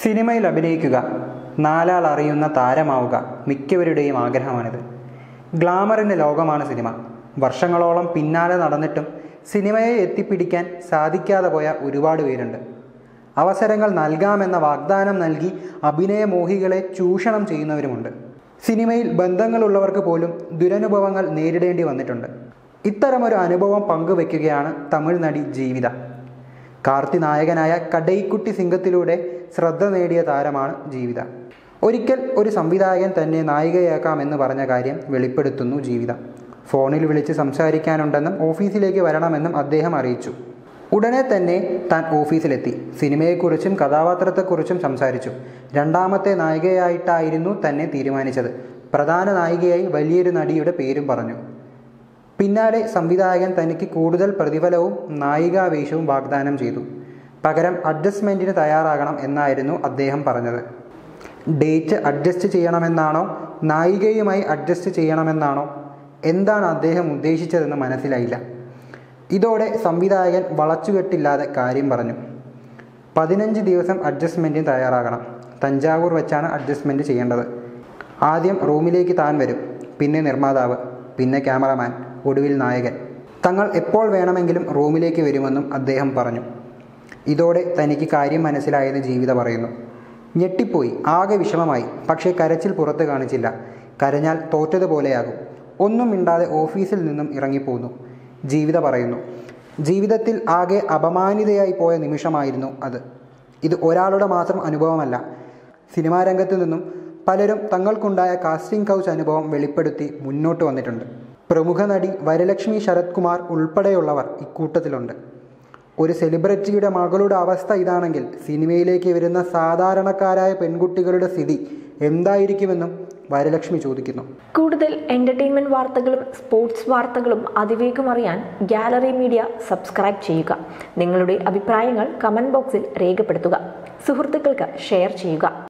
സിനിമയിൽ അഭിനയിക്കുക നാലാൾ അറിയുന്ന താരമാവുക മിക്കവരുടെയും ആഗ്രഹമാണിത് ഗ്ലാമറിൻ്റെ ലോകമാണ് സിനിമ വർഷങ്ങളോളം പിന്നാലെ നടന്നിട്ടും സിനിമയെ എത്തിപ്പിടിക്കാൻ സാധിക്കാതെ പോയ ഒരുപാട് പേരുണ്ട് അവസരങ്ങൾ നൽകാമെന്ന വാഗ്ദാനം നൽകി അഭിനയമോഹികളെ ചൂഷണം ചെയ്യുന്നവരുമുണ്ട് സിനിമയിൽ ബന്ധങ്ങളുള്ളവർക്ക് പോലും ദുരനുഭവങ്ങൾ നേരിടേണ്ടി വന്നിട്ടുണ്ട് ഇത്തരമൊരു അനുഭവം പങ്കുവെക്കുകയാണ് തമിഴ് നടി ജീവിത കാർത്തി നായകനായ കടൈക്കുട്ടി സിംഗത്തിലൂടെ ശ്രദ്ധ നേടിയ താരമാണ് ജീവിത ഒരിക്കൽ ഒരു സംവിധായകൻ തന്നെ നായികയാക്കാമെന്ന് പറഞ്ഞ കാര്യം വെളിപ്പെടുത്തുന്നു ജീവിത ഫോണിൽ വിളിച്ച് സംസാരിക്കാനുണ്ടെന്നും ഓഫീസിലേക്ക് വരണമെന്നും അദ്ദേഹം അറിയിച്ചു ഉടനെ തന്നെ താൻ ഓഫീസിലെത്തി സിനിമയെക്കുറിച്ചും കഥാപാത്രത്തെക്കുറിച്ചും സംസാരിച്ചു രണ്ടാമത്തെ നായികയായിട്ടായിരുന്നു തന്നെ തീരുമാനിച്ചത് പ്രധാന നായികയായി വലിയൊരു നടിയുടെ പേരും പറഞ്ഞു പിന്നാലെ സംവിധായകൻ തനിക്ക് കൂടുതൽ പ്രതിഫലവും നായികാവേശവും വാഗ്ദാനം ചെയ്തു പകരം അഡ്ജസ്റ്റ്മെൻറ്റിന് തയ്യാറാകണം എന്നായിരുന്നു അദ്ദേഹം പറഞ്ഞത് ഡേറ്റ് അഡ്ജസ്റ്റ് ചെയ്യണമെന്നാണോ നായികയുമായി അഡ്ജസ്റ്റ് ചെയ്യണമെന്നാണോ എന്താണ് അദ്ദേഹം ഉദ്ദേശിച്ചതെന്ന് മനസ്സിലായില്ല ഇതോടെ സംവിധായകൻ വളച്ചുകെട്ടില്ലാതെ കാര്യം പറഞ്ഞു പതിനഞ്ച് ദിവസം അഡ്ജസ്റ്റ്മെൻറ്റിന് തയ്യാറാകണം തഞ്ചാവൂർ വെച്ചാണ് അഡ്ജസ്റ്റ്മെൻറ്റ് ചെയ്യേണ്ടത് ആദ്യം റൂമിലേക്ക് താൻ വരും പിന്നെ നിർമ്മാതാവ് പിന്നെ ക്യാമറമാൻ ഒടുവിൽ നായകൻ തങ്ങൾ എപ്പോൾ വേണമെങ്കിലും റൂമിലേക്ക് വരുമെന്നും അദ്ദേഹം പറഞ്ഞു ഇതോടെ തനിക്ക് കാര്യം മനസ്സിലായെന്ന് ജീവിത പറയുന്നു ഞെട്ടിപ്പോയി ആകെ വിഷമമായി പക്ഷേ കരച്ചിൽ പുറത്ത് കാണിച്ചില്ല കരഞ്ഞാൽ തോറ്റതുപോലെയാകും ഒന്നും മിണ്ടാതെ ഓഫീസിൽ നിന്നും ഇറങ്ങിപ്പോന്നു ജീവിത പറയുന്നു ജീവിതത്തിൽ ആകെ അപമാനിതയായി പോയ നിമിഷമായിരുന്നു അത് ഇത് ഒരാളുടെ മാത്രം അനുഭവമല്ല സിനിമാ രംഗത്തു നിന്നും പലരും തങ്ങൾക്കുണ്ടായ കാസ്റ്റിംഗ് കൗച്ച് അനുഭവം വെളിപ്പെടുത്തി മുന്നോട്ട് വന്നിട്ടുണ്ട് പ്രമുഖ നടി വരലക്ഷ്മി ശരത് കുമാർ ഉൾപ്പെടെയുള്ളവർ ഇക്കൂട്ടത്തിലുണ്ട് ഒരു സെലിബ്രിറ്റിയുടെ മകളുടെ അവസ്ഥ ഇതാണെങ്കിൽ സിനിമയിലേക്ക് വരുന്ന സാധാരണക്കാരായ പെൺകുട്ടികളുടെ സ്ഥിതി എന്തായിരിക്കുമെന്നും വരലക്ഷ്മി ചോദിക്കുന്നു കൂടുതൽ എന്റർടൈൻമെന്റ് വാർത്തകളും സ്പോർട്സ് വാർത്തകളും അതിവേഗം അറിയാൻ ഗാലറി മീഡിയ സബ്സ്ക്രൈബ് ചെയ്യുക നിങ്ങളുടെ അഭിപ്രായങ്ങൾ കമന്റ് ബോക്സിൽ രേഖപ്പെടുത്തുക സുഹൃത്തുക്കൾക്ക് ഷെയർ ചെയ്യുക